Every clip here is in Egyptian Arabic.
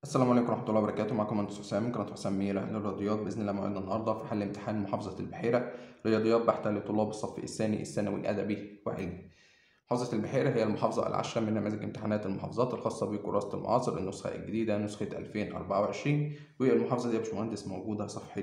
السلام عليكم ورحمة الله وبركاته معكم مهندس حسام من قناة حسام ميرة للرياضيات بإذن الله موعدنا النهاردة في حل امتحان محافظة البحيرة رياضيات بحتة لطلاب الصف الثاني الثانوي الأدبي وعلمي محافظة البحيرة هي المحافظة العاشرة من نماذج امتحانات المحافظات الخاصة بكراسة المعاصر النسخة الجديدة نسخة 2024 والمحافظة دي يا باشمهندس موجودة صفحة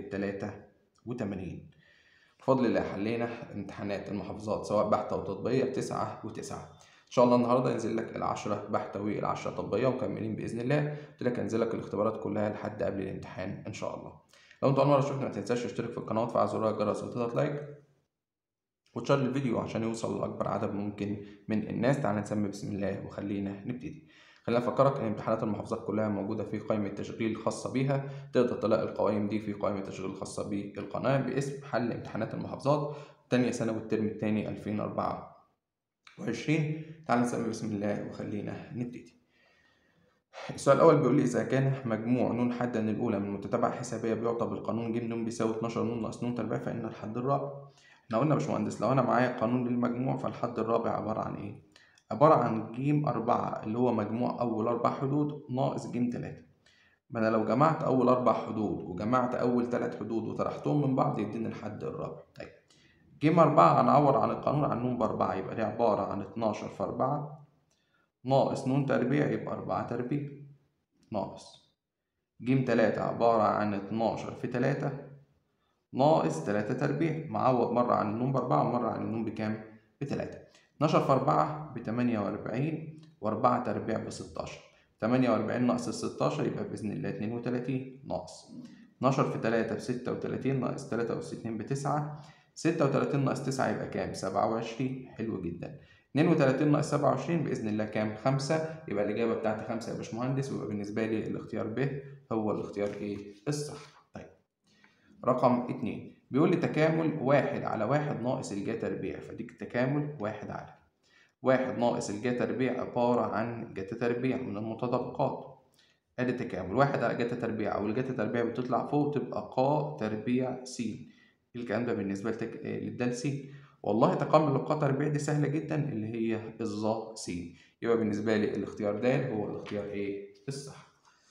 83 بفضل الله حلينا امتحانات المحافظات سواء بحتة وتطبيقية تسعة وتسعة ان شاء الله النهارده ينزل لك العشرة بحتة والعشرة تطبيقية ومكملين بإذن الله قلت لك هنزل لك الاختبارات كلها لحد قبل الامتحان إن شاء الله لو أنت أول مرة تشوفنا ما تنساش تشترك في القناة وتفعل زر الجرس وتضغط لايك وتشير الفيديو عشان يوصل لأكبر عدد ممكن من الناس تعالى نسمي بسم الله وخلينا نبتدي خلينا أفكرك إن امتحانات المحافظات كلها موجودة في قائمة تشغيل خاصة بيها تقدر تلاقي القوائم دي في قائمة تشغيل الخاصة بالقناة باسم حل امتحانات المحافظات تانية ثانوي الترم التاني 2004 وعشرين تعال نسمي بسم الله وخلينا نبتدي السؤال الأول بيقول لي إذا كان مجموع نون حدا الأولى من متتابعة حسابية بيعطى بالقانون ج ن بيساوي 12 نون ناقص نون تربيع فإن الحد الرابع احنا قلنا يا باشمهندس لو أنا معايا قانون للمجموع فالحد الرابع عبارة عن إيه؟ عبارة عن ج أربعة اللي هو مجموع أول أربع حدود ناقص ج تلاتة ما أنا لو جمعت أول أربع حدود وجمعت أول تلات حدود وطرحتهم من بعض يديني الحد الرابع طيب ج أربعة هنعوض عن القانون عن نون بأربعة يبقى دي عبارة عن اتناشر في أربعة ناقص نون تربيع يبقى أربعة تربيع ناقص ج تلاتة عبارة عن اتناشر في تلاتة ناقص تلاتة تربيع معوض مرة عن النون بأربعة ومرة عن النون بكام؟ بتلاتة اتناشر في أربعة بتمانية وأربعين وأربعة تربيع بستاشر تمانية وأربعين ناقص الستاشر يبقى بإذن الله اتنين وتلاتين ناقص اتناشر في تلاتة بستة وتلاتين ناقص تلاتة أس اتنين بتسعة ستة وتلاتين ناقص تسعة يبقى كام؟ سبعة وعشرين حلو جدا اتنين وتلاتين ناقص سبعة وعشرين بإذن الله كام؟ خمسة يبقى الإجابة بتاعتي خمسة يا باشمهندس ويبقى بالنسبة لي الاختيار ب هو الاختيار إيه؟ الصح طيب رقم اتنين بيقول لي تكامل واحد على واحد ناقص الجا تربيع فديك تكامل واحد على واحد ناقص الجا تربيع عبارة عن جتا تربيع من المتطابقات ادي تكامل واحد على جتا تربيع او الجتا تربيع بتطلع فوق تبقى ق تربيع س الكلام ده بالنسبة لتك... للدال س والله تكامل القا تربيع دي سهلة جدا اللي هي الظا س يبقى بالنسبة لي الاختيار د هو الاختيار ايه الصح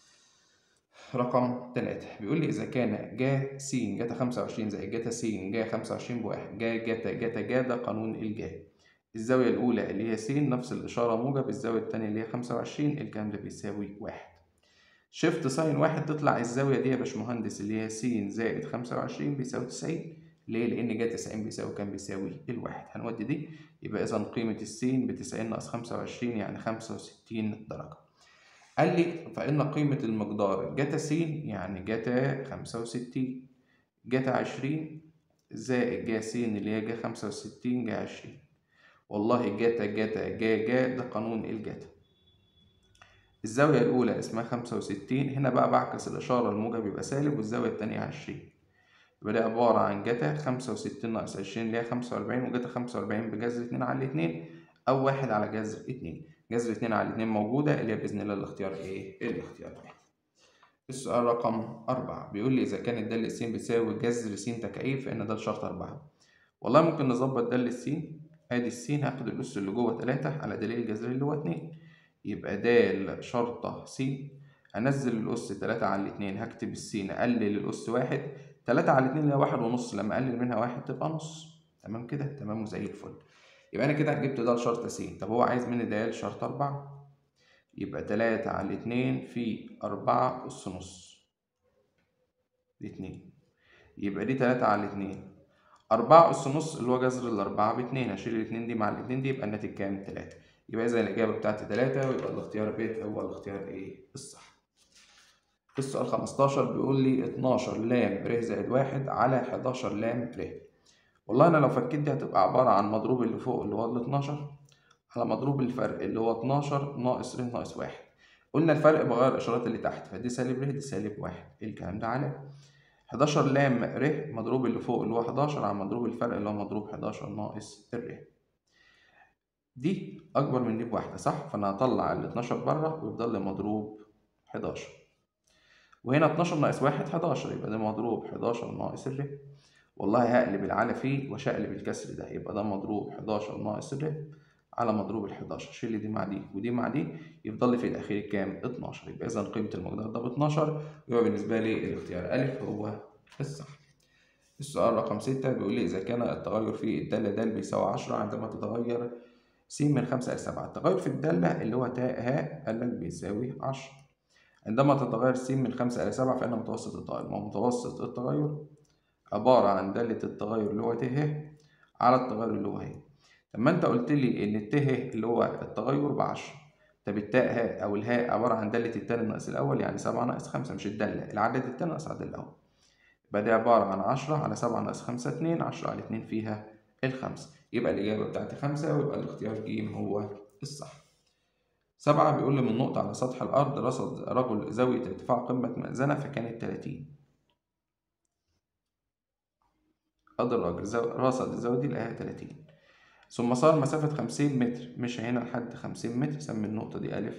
رقم تلاتة بيقول لي إذا كان جا س جتا خمسة وعشرين زائد جتا س جا خمسة وعشرين بواحد جا جتا جتا جا ده قانون الجا الزاوية الأولى اللي هي س نفس الإشارة موجب الزاوية التانية اللي هي خمسة وعشرين الكلام ده بيساوي واحد شيفت ساين واحد تطلع الزاوية دي يا باشمهندس اللي هي س زائد خمسة وعشرين بيساوي تسعين ليه؟ لأن جا تسعين بيساوي كام؟ بيساوي الواحد هنودي دي يبقى إذا قيمة السين بتسعين ناقص خمسة وعشرين يعني خمسة وستين درجة قال لي فإن قيمة المقدار جتا س يعني جتا خمسة وستين جتا عشرين زائد جا س اللي هي جا خمسة وستين جا عشرين والله جتا جتا جا جا ده قانون الجتا الزاوية الأولى اسمها خمسة وستين هنا بقى بعكس الإشارة الموجب يبقى سالب والزاوية التانية عشرين يبقى ده عبارة عن جتا خمسة وستين ناقص عشرين اللي هي خمسة وأربعين وجتا خمسة وأربعين بجذر اتنين على الاتنين أو واحد على جذر اتنين جذر اتنين على اتنين موجودة اللي هي بإذن الله الاختيار إيه؟ الاختيار إيه؟ السؤال رقم أربعة بيقول لي إذا كانت دالة س بتساوي جذر س تكعيب فإن ده شرط أربعة والله ممكن نظبط دالة س ادي السين هاخد الأس اللي جوه تلاتة على دليل الجذر اللي هو اتنين يبقى د شرطة س هنزل الأس تلاتة على الاتنين هكتب السين أقلل الأس واحد تلاتة على الاتنين اللي هي واحد ونص لما أقلل منها واحد تبقى نص تمام كده تمام وزي الفل يبقى أنا كده جبت د شرطة س طب هو عايز مني د شرط أربعة يبقى تلاتة على الاتنين في أربعة أس نص اتنين يبقى دي تلاتة على الاتنين أربعة أس نص اللي هو جذر الأربعة باتنين هشيل الاتنين دي مع الاتنين دي يبقى الناتج كام؟ تلاتة يبقى إذا الإجابة بتاعتي تلاتة ويبقى الاختيار ب هو الاختيار إيه؟ الصح. في السؤال خمستاشر بيقول لي اتناشر لام ر زائد واحد على حداشر لام ر. والله أنا لو فكيت دي هتبقى عبارة عن مضروب اللي فوق اللي هو الاتناشر على مضروب الفرق اللي هو اتناشر ناقص ر ناقص واحد. قلنا الفرق بغير الإشارات اللي تحت فدي سالب ر دي سالب واحد. إيه الكلام ده على 11 لام ر مضروب اللي فوق اللي هو 11 على مضروب الفرق اللي هو مضروب 11 ناقص الر دي أكبر من دي بواحدة صح؟ فأنا هطلع ال 12 بره ويفضل لي مضروب 11 وهنا 12 ناقص واحد 11 يبقى ده مضروب 11 ناقص الر والله هقلب العلى فيه واشقلب الكسر ده يبقى ده مضروب 11 ناقص ر على مضروب ال 11 شيل لي دي مع دي ودي مع دي يفضل لي في الأخير كام؟ 12 يبقى إذا قيمة المقدار ده ب 12 يبقى بالنسبة لي الاختيار أ هو الصح. السؤال رقم 6 بيقول لي إذا كان التغير في الدالة د بيساوي 10 عندما تتغير س من 5 إلى 7 التغير في الدالة اللي هو تاء ها قال لك بيساوي 10 عندما تتغير س من 5 إلى 7 فإن متوسط التغير ما متوسط التغير عبارة عن دالة التغير اللي هو ت ه على التغير اللي هو ه طب ما انت قلت لي ان الت ه اللي هو التغير ب 10 طب التاء ه او الهاء عبارة عن دالة التاني ناقص الأول يعني 7 ناقص 5 مش الدالة العدد التاني ناقص العدد الأول يبقى دي عبارة عن 10 على 7 ناقص 5 2 10 على 2 فيها الخمسة يبقى الإجابة بتاعتي 5 ويبقى الاختيار ج هو الصح سبعة بيقول لي من نقطة على سطح الأرض رصد رجل زاوية ارتفاع قمة مأذنة فكانت 30 قدر الراجل زو... رصد الزاوية دي لقاها 30 ثم صار مسافة 50 متر مشى هنا لحد 50 متر سمي النقطة دي ألف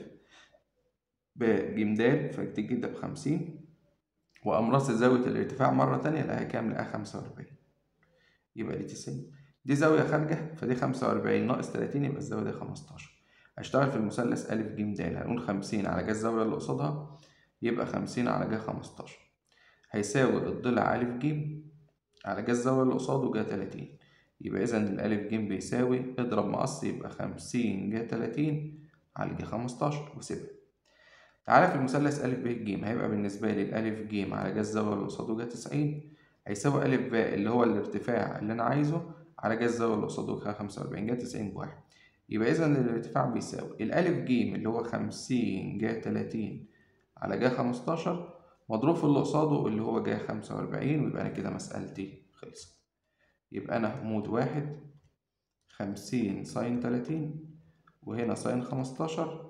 بجيم فاكتب ده بخمسين وقام راصد زاوية الارتفاع مرة تانية لقاها كام؟ لقاها 45 يبقى دي 90 دي زاوية خارجة فدي 45 ناقص 30 يبقى الزاوية دي 15 هشتغل في المثلث أ ج د هنقول 50 على جا الزاوية اللي قصادها يبقى 50 على جا 15 هيساوي الضلع أ ج على جا الزاوية اللي قصاده جا 30 يبقى إذا الألف ج بيساوي اضرب مقص يبقى 50 جا 30 على جا 15 وسيبها تعالى في المثلث أ ب ج هيبقى بالنسبة لي الألف ج على جا الزاوية اللي قصاده جا 90 هيساوي أ ب اللي هو الارتفاع اللي أنا عايزه على جا الزاوية اللي قصاده جا 45 جا 90 بواحد يبقى إذا الارتفاع بيساوي الألف ج اللي هو 50 جا 30 على جا 15 مضروب في اللي قصاده اللي هو جا 45 ويبقى أنا كده مسألتي خلصت يبقى أنا عمود واحد خمسين ساين تلاتين وهنا ساين خمستاشر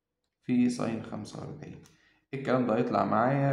في ساين خمسة وأربعين الكلام ده هيطلع معايا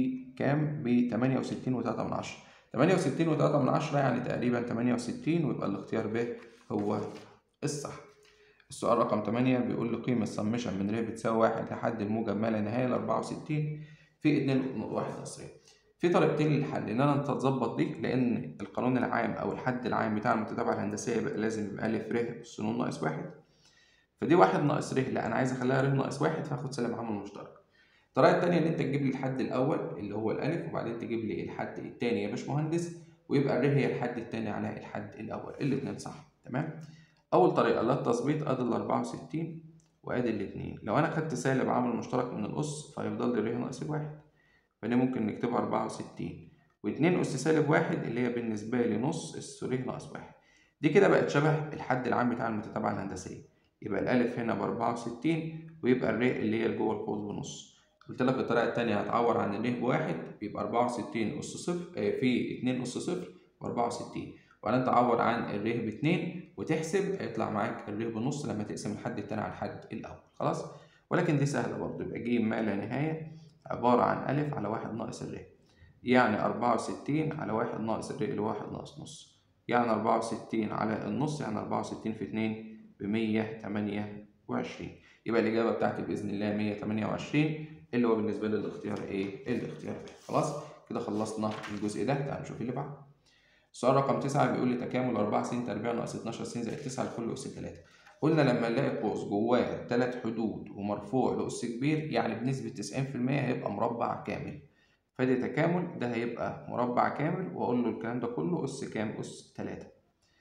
بكام؟ بتمانية وستين وتلاتة من عشرة تمانية وستين وتلاتة من عشرة يعني تقريبا تمانية وستين ويبقى الاختيار ب هو الصح السؤال رقم تمانية بيقول لي قيمة سمشن من ر بتساوي واحد لحد الموجب ما لا نهاية لأربعة وستين في اتنين واحد ناقصين في طريقتين للحل ان انا انت تظبط دي لان القانون العام او الحد العام بتاع المتتابعه الهندسيه يبقى لازم يبقى الف ر اس ن ناقص واحد فدي واحد ناقص ر لا انا عايز اخليها ر ناقص واحد فاخد سالب عامل مشترك الطريقه الثانيه ان انت تجيب لي الحد الاول اللي هو الالف وبعدين تجيب لي الحد الثاني يا باشمهندس ويبقى الر هي الحد الثاني على الحد الاول الاثنين صح تمام اول طريقه اللي التظبيط ادي ال 64 وادي الاثنين لو انا خدت سالب عامل مشترك من الاس فهيفضل لي ر ناقص الواحد فدي ممكن نكتبها أربعة وستين واتنين أس سالب واحد اللي هي بالنسبة لي نص اس ر ناقص واحد دي كده بقت شبه الحد العام بتاع المتتابعة الهندسية يبقى الألف هنا بأربعة وستين ويبقى الر اللي هي جوه القوس بنص قلت لك الطريقة التانية هتعور عن الر بواحد يبقى أربعة وستين أس صفر في اتنين أس صفر وأربعة وستين وبعدين تعور عن الر باتنين وتحسب هيطلع معاك الر بنص لما تقسم الحد التاني على الحد الأول خلاص ولكن دي سهلة برضه يبقى ج ما لا نهاية عبارة عن ألف على واحد ناقص الر يعني أربعة وستين على واحد ناقص الر اللي واحد ناقص نص يعني أربعة وستين على النص يعني أربعة وستين في اتنين بمية تمانية وعشرين يبقى الإجابة بتاعتي بإذن الله مية تمانية وعشرين اللي هو بالنسبة لي الاختيار إيه؟ الاختيار ب خلاص كده خلصنا الجزء ده تعال نشوف اللي بعده السؤال رقم تسعة بيقول لي تكامل أربعة س تربيع ناقص اتناشر س زائد تسعة لكل أس تلاتة قلنا لما نلاقي قوس جواه تلات حدود ومرفوع لأس كبير يعني بنسبة تسعين في المية هيبقى مربع كامل فادي تكامل ده هيبقى مربع كامل وأقول له الكلام ده كله أس كام؟ أس تلاتة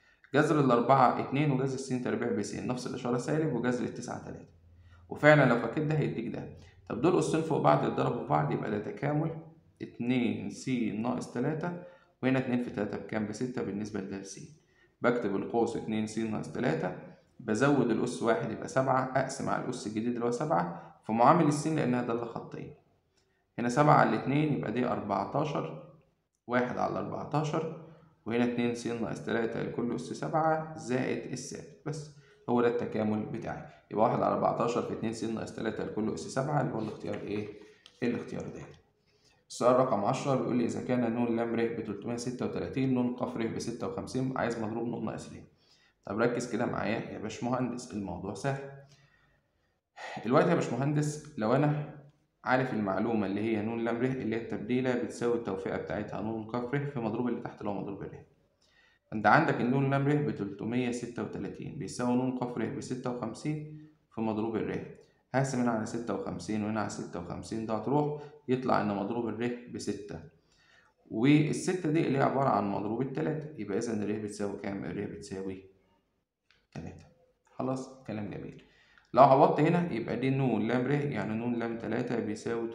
جذر الأربعة اتنين وجذر السين تربيع بسين نفس الإشارة سالب وجذر التسعة تلاتة وفعلا لو فكيت ده هيديك ده طب دول أسين فوق بعض يتضربوا في بعض يبقى ده تكامل اتنين س ناقص تلاتة وهنا اتنين في تلاتة بكام؟ بستة بالنسبة لده س بكتب القوس اتنين س ناقص تلاتة بزود الأس واحد يبقى سبعة أقسم على الأس الجديد اللي هو سبعة في معامل السين لأنها دالة خطية هنا سبعة على الاتنين يبقى دي أربعتاشر واحد على أربعتاشر وهنا اتنين س ناقص تلاتة لكل أس سبعة زائد السالب بس هو ده التكامل بتاعي يبقى واحد على أربعتاشر في اتنين س ناقص تلاتة لكل أس سبعة اللي هو الاختيار إيه؟ الاختيار ده السؤال رقم عشرة بيقول لي إذا كان نون لام ر بتلتمية ستة وتلاتين نون قاف ر بستة وخمسين عايز مضروب نون ناقص ر طب ركز كده معايا يا باشمهندس الموضوع سهل دلوقتي يا باشمهندس لو انا عارف المعلومة اللي هي نون لام ر اللي هي التبديلة بتساوي التوفيقة بتاعتها نون ق ر في مضروب اللي تحت اللي هو مضروب ر انت عندك النون لام ر ب 336 بيساوي نون ق ر ب 56 في مضروب الر هقسم هنا على 56 وهنا على 56 ده هتروح يطلع ان مضروب الر بستة والستة دي اللي هي عبارة عن مضروب التلاتة يبقى إذا الر بتساوي كام؟ الر بتساوي تلاتة خلاص كلام جميل لو عوضت هنا يبقى دي نون لام ر يعني نون لام تلاتة بيساوي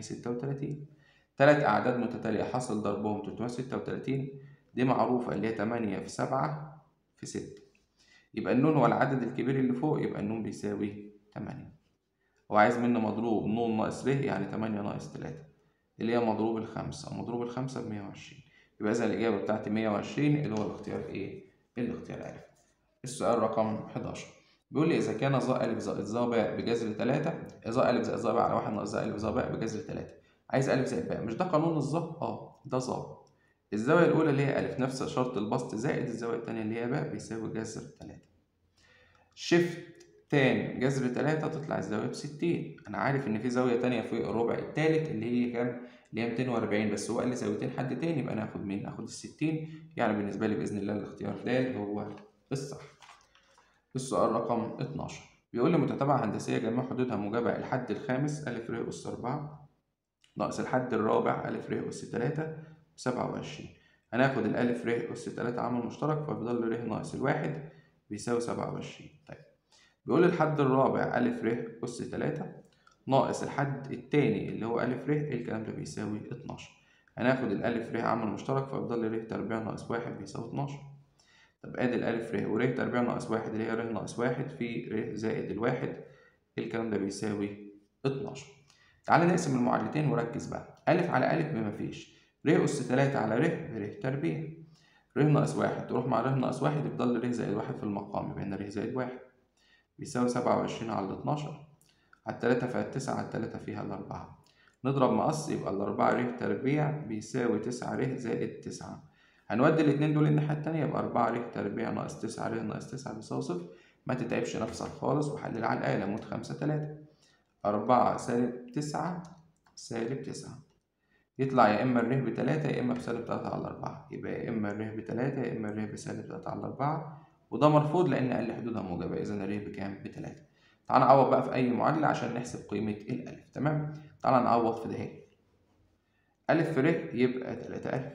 336 تلات أعداد متتالية حصل ضربهم 336 دي معروفة اللي هي تمانية في سبعة في ستة يبقى النون هو العدد الكبير اللي فوق يبقى النون بيساوي تمانية هو عايز مني مضروب نون ناقص ر يعني تمانية ناقص تلاتة اللي هي مضروب الخمسة مضروب الخمسة بمية وعشرين يبقى إذا الإجابة بتاعتي مية وعشرين اللي هو الاختيار إيه؟ الاختيار ألف السؤال رقم حداشر بيقول لي إذا كان ظا ألف زائد ظا باء بجذر تلاتة ظا ألف زائد ظا باء على واحد ناقص ظا ألف ظا باء بجذر تلاتة عايز ألف زائد باء مش ده قانون الظا؟ أه ده ظا الزاوية الأولى اللي هي ألف نفس شرط البسط زائد الزاوية التانية اللي هي باء بيساوي جذر تلاتة شيفت تاني جذر تلاتة تطلع الزاوية بستين أنا عارف إن في زاوية تانية في الربع التالت اللي هي كام؟ اللي هي ميتين وأربعين بس هو قال لي زاويتين حد تاني يبقى أنا هاخد مين؟ هاخد الستين يعني بالنسبة لي بإذن الله الاختيار د هو الصح. السؤال رقم اتناشر بيقول لي متتابعة هندسية جميع حدودها موجبة الحد الخامس ألف ر أس أربعة ناقص الحد الرابع ألف ر أس تلاتة بسبعة وعشرين هناخد الألف ر أس تلاتة عامل مشترك فبيضل ر ناقص الواحد بيساوي سبعة وعشرين طيب بيقول لي الحد الرابع ألف ر أس تلاتة ناقص الحد التاني اللي هو ألف ر الكلام ده بيساوي اتناشر هناخد الألف ر عامل مشترك فبيضل ر تربيع ناقص واحد بيساوي اتناشر طب ادي الألف ر ور تربيع ناقص واحد اللي هي ر ناقص واحد في ر زائد الواحد الكلام ده بيساوي اتناشر تعالى نقسم المعادلتين وركز بقى ألف على ألف بمفيش ر أس تلاتة على ر ر تربيع ر ناقص واحد تروح مع ر ناقص واحد يفضل ر زائد واحد في المقام يبقى هنا ر زائد واحد بيساوي سبعة وعشرين على الاتناشر على التلاتة فيها التسعة على التلاتة فيها الأربعة نضرب مقص يبقى الأربعة ر تربيع بيساوي تسعة ر زائد تسعة هنودي الاتنين دول الناحية التانية يبقى أربعة ر تربيع ناقص تسعة ر ناقص تسعة بيساوي صفر ما تتعبش نفسك خالص وحلل على الآلة موت خمسة تلاتة أربعة سالب تسعة سالب تسعة يطلع يا إما الر بتلاتة يا إما بسالب تلاتة على أربعة يبقى يا إما الر بتلاتة يا إما الر بسالب تلاتة على أربعة وده مرفوض لأن أقل حدودها موجبة إذا الر بكام؟ بتلاتة تعال نعوض بقى في أي معادلة عشان نحسب قيمة الألف تمام؟ تعال نعوض في ده ألف ر يبقى تلاتة ألف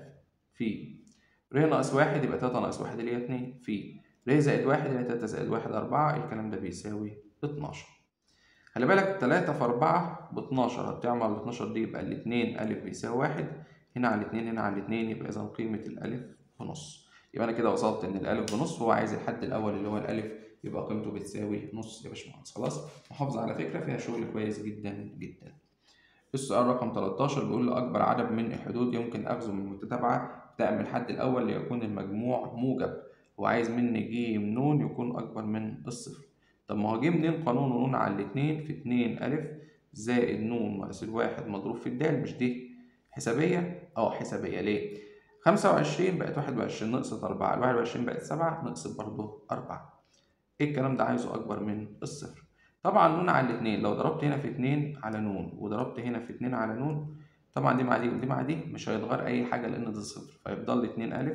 في ر ناقص واحد يبقى تلاتة ناقص واحد اللي هي اتنين في ر زائد واحد اللي هي تلاتة زائد واحد أربعة الكلام ده بيساوي اتناشر خلي بالك تلاتة في أربعة باتناشر هتعمل على اتناشر دي يبقى الاتنين ألف بيساوي واحد هنا على الاتنين هنا على الاتنين يبقى إذا قيمة الألف بنص يبقى أنا كده وصلت إن الألف بنص هو عايز الحد الأول اللي هو الألف يبقى قيمته بتساوي نص يا باشمهندس خلاص محافظة على فكرة فيها شغل كويس جدا جدا السؤال رقم 13 بيقول لي أكبر عدد من الحدود يمكن أخذه من المتتابعة ابتداء من الحد الأول ليكون المجموع موجب وعايز مني ج ن يكون أكبر من الصفر طب ما هو ج منين قانون ونون على الاتنين في اتنين ألف زائد ن ناقص الواحد مضروب في الدال مش دي حسابية؟ اه حسابية ليه؟ خمسة وعشرين بقت واحد وعشرين نقصت أربعة الواحد وعشرين بقت سبعة نقصت برضه أربعة ايه الكلام ده عايزه أكبر من الصفر طبعا نون على الاتنين لو ضربت هنا في اتنين على نون وضربت هنا في اتنين على نون طبعا دي مع دي ودي مع دي مش هيتغير أي حاجة لأن ده صفر فيفضل اتنين ألف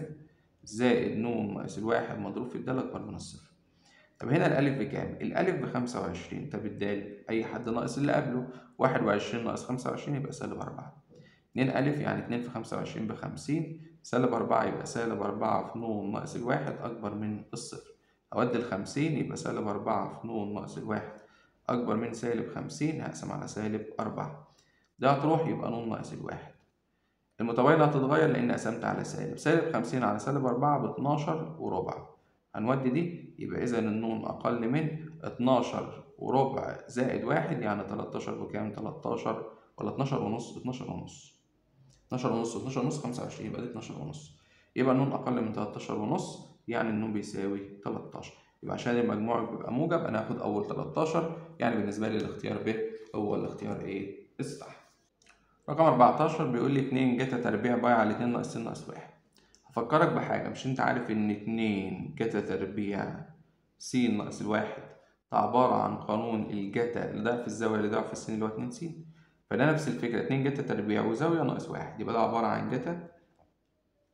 زائد نون ناقص الواحد مضروب في الدال أكبر من الصفر طب هنا الألف بكام؟ الألف بخمسة وعشرين طب الدال أي حد ناقص اللي قبله واحد وعشرين ناقص خمسة وعشرين يبقى سالب أربعة اتنين ألف يعني اتنين في خمسة وعشرين بخمسين سالب أربعة يبقى سالب أربعة في نون ناقص الواحد أكبر من الصفر أودي الخمسين يبقى سالب أربعة في نون ناقص الواحد أكبر من سالب خمسين هقسم على سالب أربعة ده هتروح يبقى نون ناقص الواحد المتباينة هتتغير لأن قسمت على سالب سالب خمسين على سالب أربعة باتناشر وربع هنودي دي يبقى إذا النون أقل من اتناشر وربع زائد واحد يعني تلاتاشر بكام؟ تلاتاشر ولا اتناشر ونص؟ اتناشر ونص اتناشر ونص اتناشر ونص خمسة وعشرين يبقى دي اتناشر ونص يبقى النون أقل من تلاتاشر ونص يعني النون بيساوي تلاتاشر يبقى عشان المجموع بيبقى موجب أنا هاخد أول تلاتاشر يعني بالنسبة لي الاختيار ب هو الاختيار إيه؟ الصح رقم 14 بيقول لي 2 جتا تربيع باي على 2 ناقص س ناقص واحد هفكرك بحاجة مش انت عارف ان 2 جتا تربيع س ناقص الواحد ده عبارة عن قانون الجتا اللي ضعف الزاوية اللي ضعف السين اللي هو 2 س فده نفس الفكرة 2 جتا تربيع وزاوية ناقص واحد يبقى ده عبارة عن جتا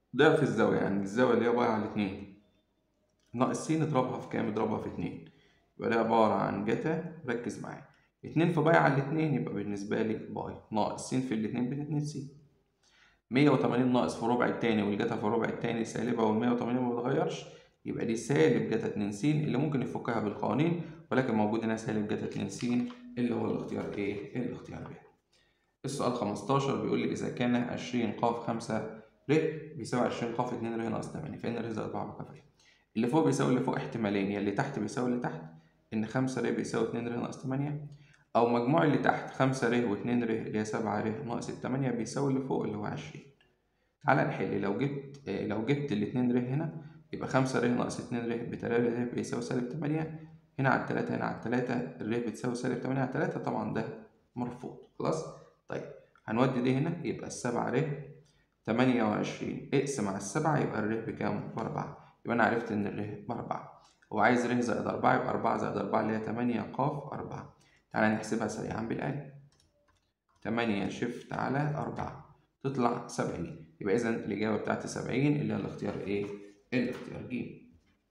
ضعف الزاوية يعني الزاوية اللي هي باي على اتنين ناقص س اضربها في كام؟ اضربها في اتنين يبقى ده عبارة عن جتا ركز معايا اتنين في باي على الاتنين يبقى بالنسبة لي باي ناقص س في الاتنين باتنين س مية وتمانين ناقص في ربع التاني والجتا في الربع التاني سالبة والمية وتمانين مبتغيرش يبقى دي سالب جتا اتنين س اللي ممكن نفكها بالقوانين ولكن موجود هنا سالب جتا اتنين س اللي هو الاختيار ايه؟ الاختيار ب السؤال 15 بيقول لي إذا كان 20 ق 5 ر بيساوي 20 ق 2 ر ناقص 8 فإن ر زائد 4 بكام ر؟ اللي فوق بيساوي اللي فوق احتمالين يا اللي تحت بيساوي اللي تحت إن 5 ر بيساوي 2 ر ناقص 8 أو مجموع اللي تحت 5 ر و2 ر اللي هي 7 ر ناقص 8 بيساوي اللي فوق اللي هو 20 تعالى نحل لو جبت لو جبت ال 2 ر هنا يبقى 5 ر ناقص 2 ر ب 3 ر بيساوي سالب 8 هنا على 3 هنا على 3 الر بتساوي سالب 8 على 3 طبعا ده مرفوض خلاص طيب هنودي دي هنا يبقى السبعة ر تمانية وعشرين اقسم على السبعة يبقى الر بكام؟ بأربعة يبقى أنا عرفت إن الر بأربعة هو عايز ر زائد أربعة يبقى أربعة زائد أربعة اللي هي تمانية ق أربعة تعالى نحسبها سريعا بالآلة تمانية شيفت على أربعة تطلع سبعين يبقى إذا الإجابة بتاعتي سبعين اللي هي الاختيار إيه؟ الاختيار ج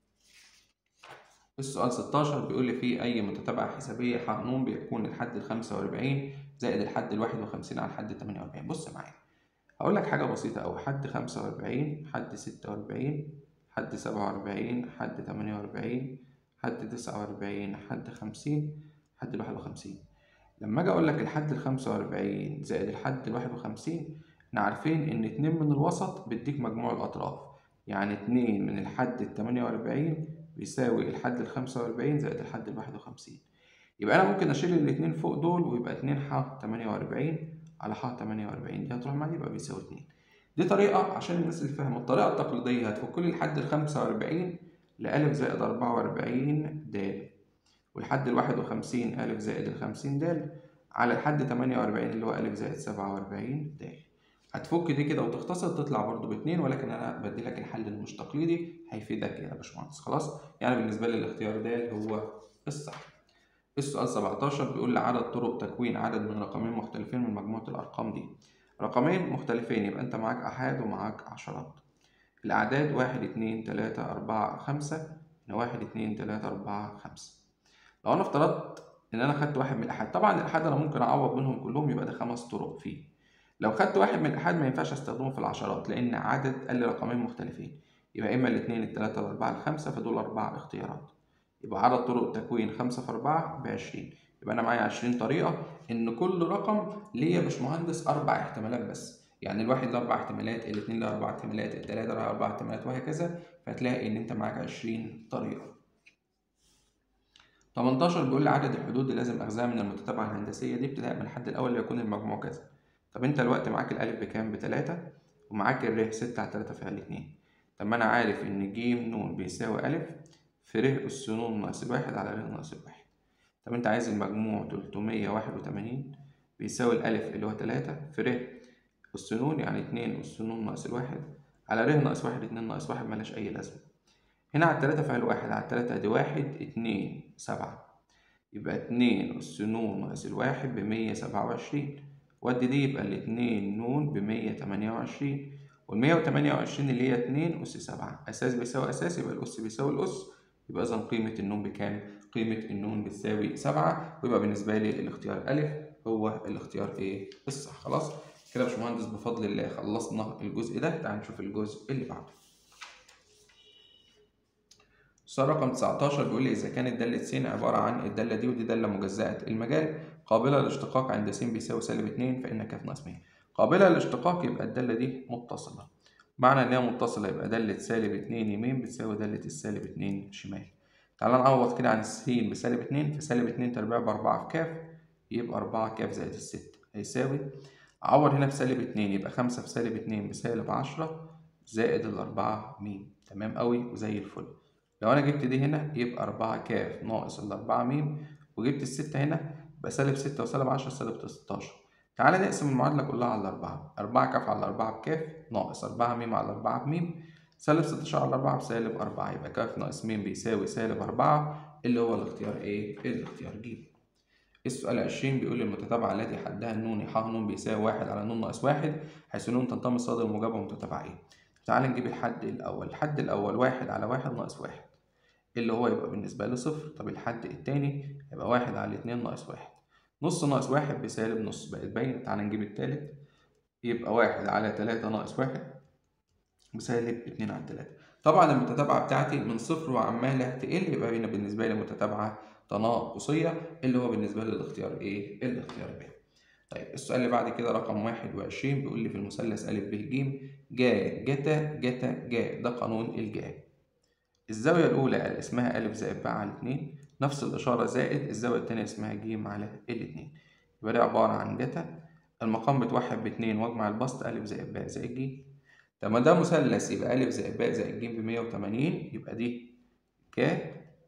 السؤال 16 بيقول لي في أي متتابعة حسابية ح ن بيكون الحد ال 45 زائد الحد ال 51 على الحد 48 بص معايا هقول لك حاجة بسيطة أوي حد 45 حد 46 حد 47 حد 48 حد 49 حد 50 حد 51 لما أجي أقول لك الحد ال 45 زائد الحد ال 51 احنا عارفين إن اتنين من الوسط بيديك مجموع الأطراف يعني اتنين من الحد ال 48 بيساوي الحد ال 45 زائد الحد ال 51 يبقى أنا ممكن أشيل الاتنين فوق دول ويبقى اتنين ح 48 على ح 48 دي هتروح معايا يبقى بيساوي اتنين دي طريقة عشان الناس اللي فاهمة الطريقة التقليدية هتفك لي الحد ال 45 لألف زائد 44 د والحد ال 51 ألف زائد ال 50 د على الحد 48 اللي هو ألف زائد 47 د هتفك دي كده وتختصر تطلع برضو باتنين ولكن انا بدي لك الحل اللي مش تقليدي هيفيدك يا باشمهندس خلاص يعني بالنسبه لي الاختيار ده هو الصح السؤال 17 بيقول لي عدد طرق تكوين عدد من رقمين مختلفين من مجموعه الارقام دي رقمين مختلفين يبقى انت معاك احاد ومعاك عشرات الاعداد واحد اتنين تلاتة اربعة خمسة هنا واحد اتنين تلاتة اربعة خمسة لو انا افترضت ان انا خدت واحد من الاحاد طبعا الاحاد انا ممكن اعوض منهم كلهم يبقى ده خمس طرق فيه لو خدت واحد من الأحاد ما ينفعش استخدمه في العشرات لأن عدد قال لي رقمين مختلفين يبقى إما الاتنين التلاتة الأربعة الخمسة فدول أربع اختيارات يبقى عدد طرق التكوين خمسة في أربعة بعشرين يبقى أنا معايا عشرين طريقة إن كل رقم ليه يا باشمهندس أربع احتمالات بس يعني الواحد له أربع احتمالات الاتنين له أربع احتمالات التلاتة له أربع احتمالات وهكذا فتلاقي إن أنت معاك عشرين طريقة 18 بيقول لي عدد الحدود اللي لازم أخذها من المتتابعة الهندسية دي ابتداء من الحد الأول ليكون المجموع كذا طب انت الوقت معاك الالف بكام بتلاتة ومعاك الر ستة على تلاتة فيها الاتنين طب ما انا عارف ان ج ن بيساوي الف في ر اس ن ناقص الواحد على ر ناقص الواحد طب انت عايز المجموع تلتمية واحد وتمانين بيساوي الالف اللي هو تلاتة في ر اس ن يعني اتنين اس ن ناقص الواحد على ر ناقص واحد اتنين ناقص واحد ملهاش اي لازمة هنا على التلاتة فيها الواحد على التلاتة دي واحد اتنين سبعة يبقى اتنين اس ن ناقص الواحد بمية سبعة وعشرين ودي دي يبقى الاتنين نون بمية تمانية وعشرين والمية وتمانية وعشرين اللي هي اتنين أس سبعة أساس بيساوي أساس يبقى الأس بيساوي الأس يبقى إذا قيمة النون بكام؟ قيمة النون بتساوي سبعة ويبقى بالنسبة لي الاختيار ألف هو الاختيار إيه؟ الصح خلاص؟ كده يا باشمهندس بفضل الله خلصنا الجزء ده تعال نشوف الجزء اللي بعده. السؤال رقم 19 بيقول لي إذا كانت دالة س عبارة عن الدالة دي ودي دالة مجزأة المجال قابلة للاشتقاق عند س بيساوي سالب اتنين فإن ك ناقص مية قابلة للاشتقاق يبقى الدالة دي متصلة معنى إن هي متصلة يبقى دالة سالب اتنين يمين بتساوي دالة السالب اتنين شمال تعالى نعوض كده عن س بسالب اتنين فسالب اتنين تربيع بأربعة في كاف يبقى أربعة كاف زائد الستة هيساوي أعوض هنا بسالب اتنين يبقى خمسة في سالب اتنين بسالب عشرة زائد الأربعة ميم تمام أوي وزي الفل لو أنا جبت دي هنا يبقى أربعة كاف ناقص الأربعة ميم وجبت الستة هنا يبقى سالب ستة وسالب عشرة سالب ستاشر تعالى نقسم المعادلة كلها على أربعة أربعة كاف على أربعة بكاف ناقص أربعة ميم على أربعة بميم سالب ستاشر على أربعة بسالب أربعة يبقى كاف ناقص ميم بيساوي سالب أربعة اللي هو الاختيار إيه؟ الاختيار ج السؤال عشرين بيقول المتتابعة التي حدها النون ح ن بيساوي واحد على ن ناقص واحد حيث ن تنتمي صادر موجبة متتابعة إيه؟ تعال نجيب الحد الأول الحد الأول واحد على واحد ناقص واحد اللي هو يبقى بالنسبة لي صفر طب الحد التاني يبقى واحد على اتنين ناقص واحد نص ناقص واحد بسالب نص بقت باينة تعال نجيب التالت يبقى واحد على تلاتة ناقص واحد بسالب اتنين على تلاتة طبعا المتتابعة بتاعتي من صفر وعمالة تقل يبقى هنا بالنسبة لي متتابعة تناقصية اللي هو بالنسبة لي الاختيار ايه؟ الاختيار ب. طيب السؤال اللي بعد كده رقم واحد وعشرين بيقول لي في المثلث أ ب ج جا جتا جتا جا ده قانون الجا. الزاوية الأولى اسمها أ زائد ب على اتنين نفس الإشارة زائد الزاوية التانية اسمها ج على الاتنين يبقى ده عبارة عن جتا المقام بتوحد باتنين واجمع البسط أ زائد ب زائد ج طب ما ده مثلث يبقى أ زائد ب زائد ج بمية وتمانين يبقى دي ك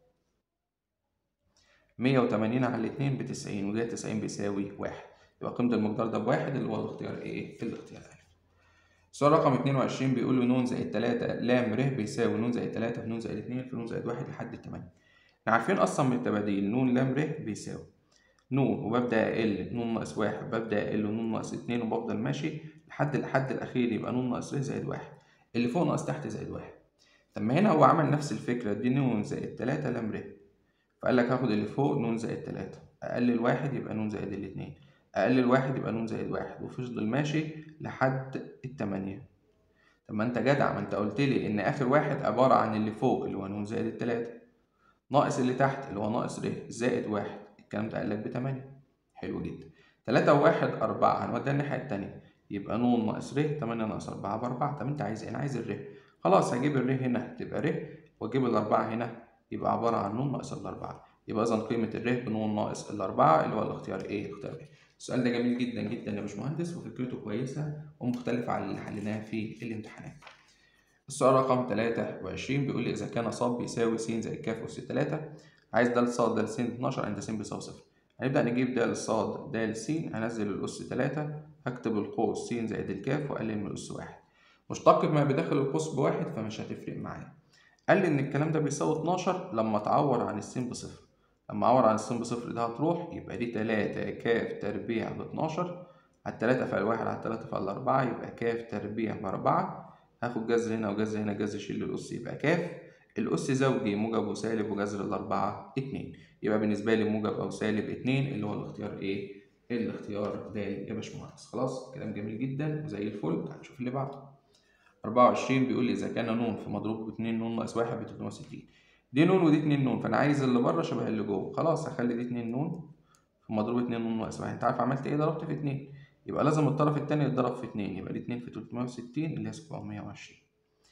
مية وتمانين على الاتنين بتسعين وده تسعين بيساوي واحد يبقى قيمة المقدار ده بواحد اللي هو الاختيار ايه؟ الاختيار أ السؤال رقم اتنين وعشرين بيقول له ن زائد تلاتة لام ر بيساوي ن زائد تلاتة في ن زائد اتنين في ن زائد واحد لحد التمانية احنا عارفين أصلا من التباديل ن لام ر بيساوي ن وببدأ أقل ن ناقص واحد ببدأ أقل ن ناقص اتنين وبفضل ماشي لحد الحد الأخير يبقى ن ناقص ر زائد واحد اللي فوق ناقص تحت زائد واحد طب ما هنا هو عمل نفس الفكرة دي ن زائد تلاتة لام ر فقال لك هاخد اللي فوق ن زائد تلاتة أقلل واحد يبقى ن زائد الاتنين أقلل واحد يبقى ن زائد واحد وفضل ماشي لحد التمانية طب ما أنت جدع ما أنت قلت لي إن آخر واحد عبارة عن اللي فوق اللي هو ن زائد التلاتة ناقص اللي تحت اللي هو ناقص ر زائد واحد الكلام ده قال لك بتمانية حلو جدا تلاتة وواحد أربعة هنوديها الناحية التانية يبقى ن ناقص ر تمانية ناقص أربعة بأربعة طب أنت عايز إيه؟ أنا عايز الر خلاص هجيب الر هنا تبقى ر وأجيب الأربعة هنا يبقى عبارة عن ن ناقص الأربعة يبقى إذا قيمة الر بن ناقص الأربعة اللي هو الاختيار إيه؟ الاختيار إيه؟ السؤال ده جميل جدا جدا يا باشمهندس وفكرته كويسة ومختلفة عن اللي حليناه في الامتحانات. السؤال رقم تلاتة وعشرين بيقول لي إذا كان ص بيساوي س زائد ك أس تلاتة عايز د ص د س اتناشر عند س بيساوي صفر. هنبدأ نجيب د ص د س هنزل الأس تلاتة هكتب القوس س زائد الكاف وأقلل من الأس واحد. مشتق ما بداخل القوس بواحد فمش هتفرق معايا. قال لي إن الكلام ده بيساوي اتناشر لما تعور عن الس بصفر. لما أعور عن السين بصفر ده هتروح يبقى دي تلاتة كاف تربيع باتناشر على التلاتة في الواحد على التلاتة في الأربعة يبقى كاف تربيع بأربعة هاخد جذر هنا وجذر هنا جذر شيل الأس يبقى كاف الأس زوجي موجب وسالب وجذر الأربعة اتنين يبقى بالنسبة لي موجب أو سالب اتنين اللي هو الاختيار إيه؟ الاختيار د يا باشمهندس خلاص كلام جميل جدا وزي الفل تعال نشوف اللي بعده أربعة وعشرين بيقول لي إذا كان ن في مضروب باتنين ن ناقص واحد بتلاتة وستين دي نون ودي اتنين نون فانا عايز اللي بره شبه اللي جوه خلاص هخلي دي اتنين نون في مضروب اتنين نون ناقص واحد انت عارف عملت ايه ضربت في اتنين يبقى لازم الطرف التاني يتضرب في اتنين يبقى دي اتنين في تلتمية وستين اللي هي سبعمية وعشرين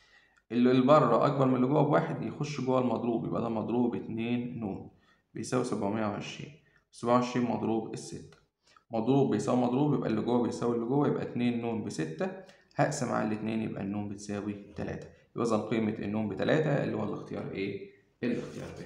اللي بره اكبر من اللي جوه بواحد يخش جوه المضروب يبقى ده مضروب اتنين نون بيساوي سبعمية وعشرين سبعة وعشرين مضروب الستة مضروب بيساوي مضروب يبقى اللي جوه بيساوي اللي جوه يبقى اتنين نون بستة هقسم على الاتنين يبقى النون بتساوي تلاتة يبقى إذا قيمة النون بتلاتة اللي هو الاختيار ايه؟ الاختيار ب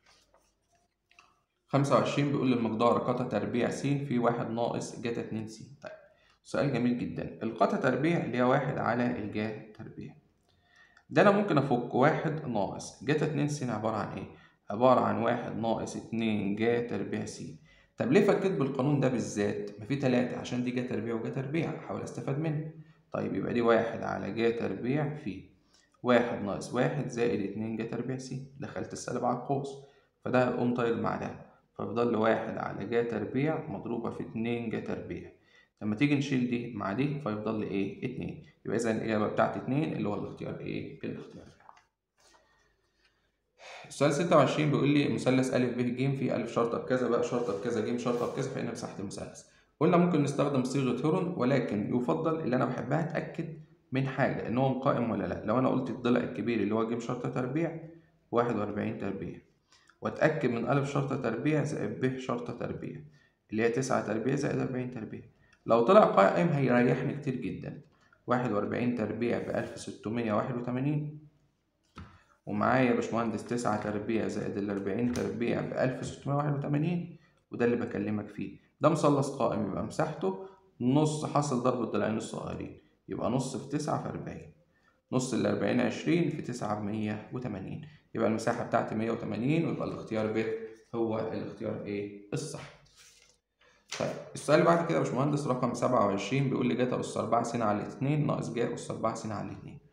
خمسة وعشرين بيقول المقدار قطع تربيع س في واحد ناقص جتا اتنين س طيب سؤال جميل جدا القطع تربيع اللي هي واحد على الجا تربيع ده أنا ممكن أفك واحد ناقص جتا اتنين س عبارة عن إيه؟ عبارة عن واحد ناقص اتنين جا تربيع س طب ليه فكيت بالقانون ده بالذات؟ ما في تلاتة عشان دي جا تربيع وجا تربيع أحاول أستفاد منه طيب يبقى دي واحد على جا تربيع في واحد ناقص واحد زائد اتنين جا تربيع س دخلت السالب على القوس فده هيقوم طاير مع ده فيفضل لي واحد على جا تربيع مضروبة في اتنين جا تربيع لما تيجي نشيل دي مع دي فيفضل لي ايه اتنين يبقى اذا الإجابة بتاعت اتنين اللي هو الاختيار ايه الاختيار السؤال ستة وعشرين بيقول لي مثلث أ ب ج في أ شرطة بكذا بقى شرطة بكذا ج شرطة بكذا فإن مساحة المثلث قلنا ممكن نستخدم صيغة هيرون ولكن يفضل اللي أنا بحبها أتأكد من حاجة إن هو قائم ولا لأ لو أنا قلت الضلع الكبير اللي هو ج شرطة تربيع واحد وأربعين تربيع وأتأكد من أ شرطة تربيع زائد ب شرطة تربيع اللي هي تسعة تربيع زائد أربعين تربيع لو طلع قائم هيريحني كتير جدا واحد وأربعين تربيع بألف ستمية واحد وتمانين ومعايا يا باشمهندس تسعة تربيع زائد الأربعين تربيع بألف ستمية واحد وتمانين وده اللي بكلمك فيه ده مثلث قائم يبقى مساحته نص حاصل ضرب الضلعين الصغيرين يبقى نص في تسعة في أربعين نص الأربعين عشرين في تسعة بمية وتمانين يبقى المساحة بتاعتي مية وتمانين ويبقى الاختيار ب هو الاختيار إيه الصح طيب السؤال اللي بعد كده يا باشمهندس رقم سبعة وعشرين بيقول لي جتا أس أربعة س على اتنين ناقص جا أس أربعة س على اتنين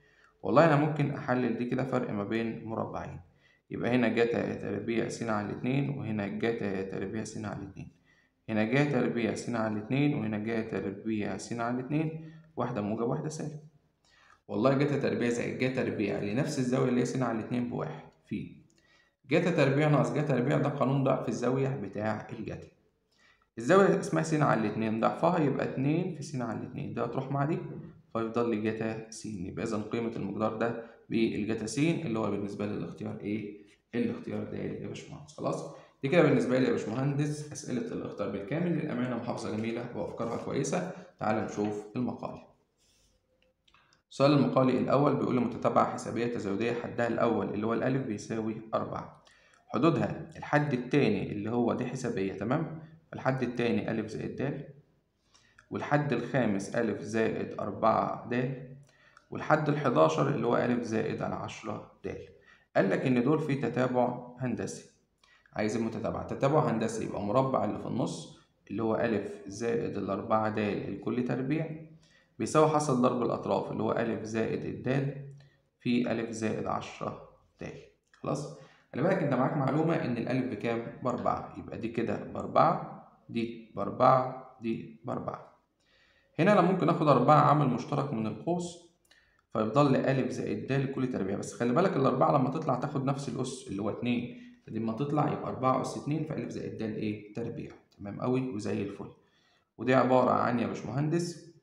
والله أنا ممكن أحلل دي كده فرق ما بين مربعين يبقى هنا جاتا تربيع س على اتنين وهنا جاتا تربيع س على اتنين هنا جا تربيع س على اتنين وهنا جا تربيع س على اتنين واحدة موجب واحدة سالب والله جاتا تربيع زائد جا تربيع لنفس الزاوية اللي هي س على اتنين بواحد في جاتا تربيع ناقص جا تربيع ده قانون ضعف الزاوية بتاع الجاتا الزاوية اسمها س على الاتنين ضعفها يبقى اتنين في س على الاتنين ده هتروح مع دي فيفضل لي جاتا س يبقى إذا قيمة المقدار ده بالجاتا س اللي هو بالنسبة لي الاختيار إيه؟ الاختيار ده يا باشمهندس خلاص؟ دي كده بالنسبة لي يا باشمهندس أسئلة الاختيار بالكامل للأمانة محافظة جميلة وأفكارها كويسة تعال نشوف المقال السؤال المقالي الأول بيقول لي متتابعة حسابية تزايدية حدها الأول اللي هو الألف بيساوي أربعة حدودها الحد التاني اللي هو دي حسابية تمام الحد التاني ألف زائد د والحد الخامس ألف زائد أربعة د والحد الحداشر اللي هو ألف زائد على عشرة د قال لك إن دول في تتابع هندسي عايز المتتابعة تتابع هندسي يبقى مربع اللي في النص اللي هو ألف زائد الأربعة د الكل تربيع بيساوي حاصل ضرب الأطراف اللي هو ألف زائد الدال في ألف زائد عشرة د خلاص خلي بالك أنت معاك معلومة إن الألف بكام؟ بأربعة يبقى دي كده بأربعة دي بأربعة دي بأربعة هنا أنا ممكن آخد أربعة عامل مشترك من القوس فيفضل لي ألف زائد د لكل تربيع بس خلي بالك الأربعة لما تطلع تاخد نفس الأس اللي هو اتنين فدي لما تطلع يبقى أربعة أس اتنين فألف زائد د إيه؟ تربيع تمام أوي وزي الفل ودي عبارة عن يا باشمهندس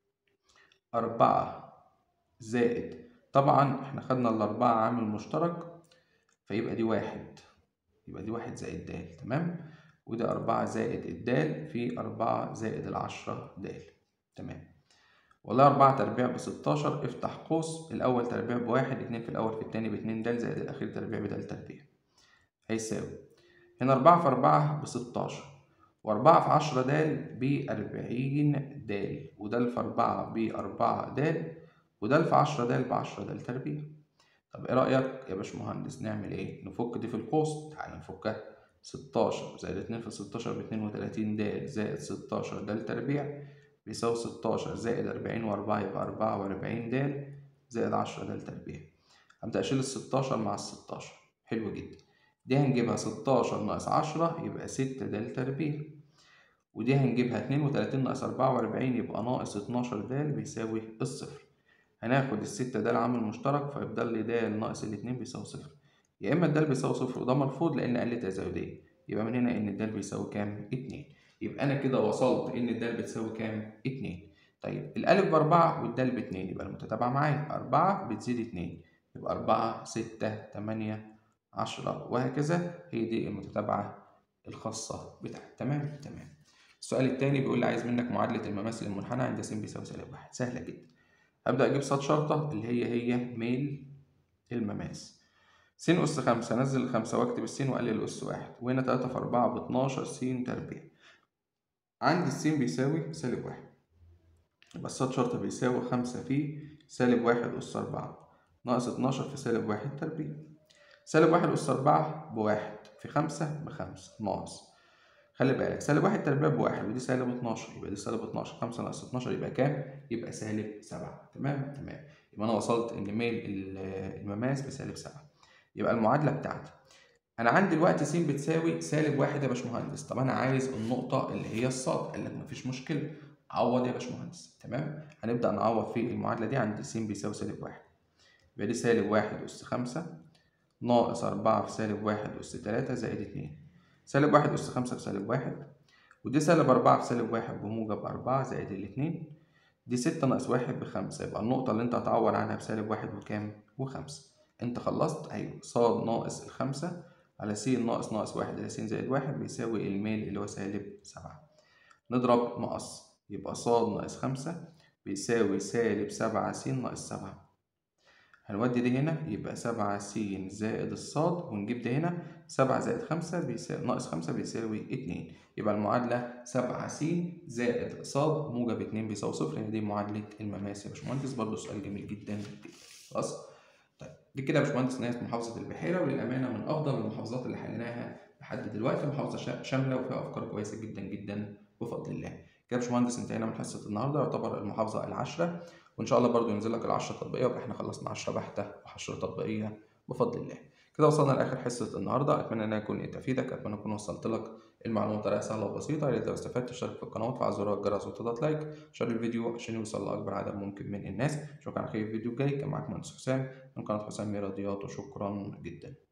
أربعة زائد طبعا احنا خدنا الأربعة عامل مشترك فيبقى دي واحد يبقى دي واحد زائد د تمام ودي أربعة زائد الدال في أربعة زائد العشرة د تمام والله أربعة تربيع بستاشر افتح قوس الأول تربيع بواحد اتنين في الأول في التاني باتنين د زائد الأخير تربيع بدال تربيع هيساوي هنا أربعة في أربعة بستاشر وأربعة في عشرة د بأربعين د ودال في أربعة بأربعة د ودال في عشرة د بعشرة د تربيع طب إيه رأيك يا باشمهندس نعمل إيه؟ نفك دي في القوس تعالى نفكها ستاشر زائد اتنين في ستاشر باتنين وتلاتين د زائد ستاشر د تربيع بيساوي ستاشر زائد أربعين وأربعة يبقى أربعة وأربعين د زائد عشرة د تربيع هبدأ أشيل الستاشر مع الستاشر حلو جدا دي هنجيبها ستاشر ناقص عشرة يبقى ستة د تربيع ودي هنجيبها اتنين وتلاتين ناقص أربعة وأربعين يبقى ناقص اتناشر د بيساوي الصفر هناخد الستة د عامل مشترك فيفضل لي د ناقص الاتنين بيساوي صفر يا إما الدال بيساوي صفر وده مرفوض لأن قال لي تزايدية يبقى من هنا إن الدال بيساوي كام؟ اتنين يبقى أنا كده وصلت إن الدال بتساوي كام؟ اتنين طيب الألف بأربعة والدال باتنين يبقى المتتابعة معايا أربعة بتزيد اتنين يبقى أربعة ستة تمانية عشرة وهكذا هي دي المتتابعة الخاصة بتاعتي تمام تمام السؤال التاني بيقول لي عايز منك معادلة المماثل المنحنى عند س بيساوي سالب واحد سهلة جدا هبدأ أجيب صاد شرطة اللي هي هي ميل المماس س أس خمسة نزل الخمسة وأكتب السين وأقلل أس واحد وهنا تلاتة في أربعة باتناشر س تربيع عندي السين بيساوي سالب واحد يبقى الصاد شرطة بيساوي خمسة في سالب واحد أس أربعة ناقص اتناشر في سالب واحد تربيع سالب واحد أس أربعة بواحد في خمسة بخمسة ناقص خلي بالك سالب واحد تربيع بواحد ودي سالب اتناشر يبقى دي سالب اتناشر خمسة ناقص اتناشر يبقى كام؟ يبقى سالب سبعة تمام تمام يبقى أنا وصلت إن ميل المماس بسالب سبعة يبقى المعادلة بتاعتي أنا عندي دلوقتي س بتساوي سالب واحد يا باشمهندس طب أنا عايز النقطة اللي هي الصاد قال لك مفيش مشكلة عوض يا باشمهندس تمام هنبدأ نعوض في المعادلة دي عند س بيساوي سالب واحد يبقى دي سالب واحد أس خمسة ناقص أربعة في سالب واحد أس تلاتة زائد اتنين سالب واحد أس خمسة في سالب واحد ودي سالب أربعة في سالب واحد بموجب أربعة زائد الاتنين دي ستة ناقص واحد بخمسة يبقى النقطة اللي أنت هتعوض عنها بسالب واحد وكام؟ وخمسة أنت خلصت أيوة صاد ناقص الخمسة على س ناقص ناقص واحد على س زائد واحد بيساوي الميل اللي هو سالب سبعة نضرب مقص يبقى صاد ناقص خمسة بيساوي سالب سبعة س ناقص سبعة هنودي دي هنا يبقى سبعة س زائد الصاد ونجيب ده هنا سبعة زائد خمسة بيساوي ناقص خمسة بيساوي اتنين يبقى المعادلة سبعة س زائد صاد موجب اتنين بيساوي صفر هي دي معادلة المماس يا باشمهندس برضه سؤال جميل جدا جدا خلاص طيب دي كده يا باشمهندس نهاية محافظة البحيرة وللأمانة من أفضل المحافظات اللي حليناها لحد دلوقتي محافظة شاملة وفيها أفكار كويسة جدا جدا بفضل الله كده يا باشمهندس انتهينا من حصة النهاردة يعتبر المحافظة العاشرة وإن شاء الله برضو ينزل لك العشرة تطبيقية ويبقى احنا خلصنا عشرة بحتة وعشرة تطبيقية بفضل الله كده وصلنا لآخر حصة النهاردة أتمنى إن أنا أكون أفيدك أتمنى أكون وصلت لك المعلومة بطريقة سهلة وبسيطة يا ريت لو استفدت تشترك في القناة وتفعل زر الجرس وتضغط لايك شير الفيديو عشان يوصل لأكبر عدد ممكن من الناس أشوفك على خير في الفيديو الجاي كان معاك مهندس حسام من قناة حسام رياضيات وشكرا جدا